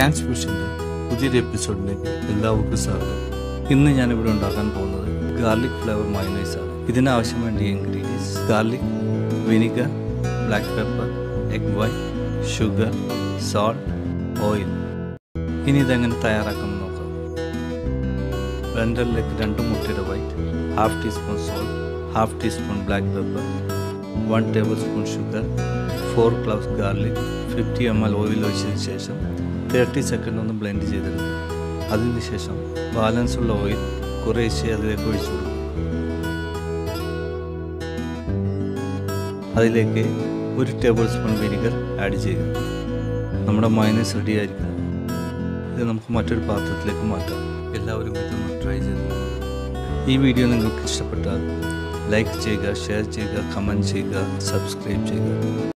dance ഫ്യൂഷൻ്റെ പുതിയൊരു എപ്പിസോഡിലേക്ക് എല്ലാവർക്കും സ്വാഗതം ഇന്ന് ഞാനിവിടെ ഉണ്ടാക്കാൻ പോകുന്നത് ഗാർലിക് ഫ്ലേവർ മയോണൈസ് ആണ് ഇതിനാവശ്യം വേണ്ട ingredients garlic vinegar black pepper egg white sugar salt oil ഇനി ഇതെങ്ങനെ തയ്യാറാക്കാമെന്ന് നോക്കാം ബ്ലെൻഡറിലേക്ക് രണ്ട് മുട്ടയുടെ white half teaspoon salt half teaspoon black pepper one table spoon sugar four cloves garlic fifty M L oil ഒഴിച്ചതിന് ശേഷം തേർട്ടി സെക്കൻഡ് ഒന്ന് ബ്ലെൻഡ് ചെയ്തെടുക്കും അതിനുശേഷം ബാലൻസ് ഉള്ള ഓയിൽ കുറേശ്ശെ അതിലേക്ക് ഒഴിച്ചു കൊടുക്കും അതിലേക്ക് ഒരു ടേബിൾ സ്പൂൺ വിനിഗർ ആഡ് ചെയ്യുക നമ്മുടെ മൈനസ് റെഡി ആയിരിക്കും ഇത് നമുക്ക് മറ്റൊരു പാത്രത്തിലേക്ക് മാറ്റാം എല്ലാവരും ഇതൊന്ന് ട്രൈ ചെയ്ത് നോക്കുക ഈ വീഡിയോ നിങ്ങൾക്ക് ഇഷ്ടപ്പെട്ടാൽ ലൈക്ക് ചെയ്യുക ഷെയർ ചെയ്യുക കമൻറ്റ് ചെയ്യുക സബ്സ്ക്രൈബ് ചെയ്യുക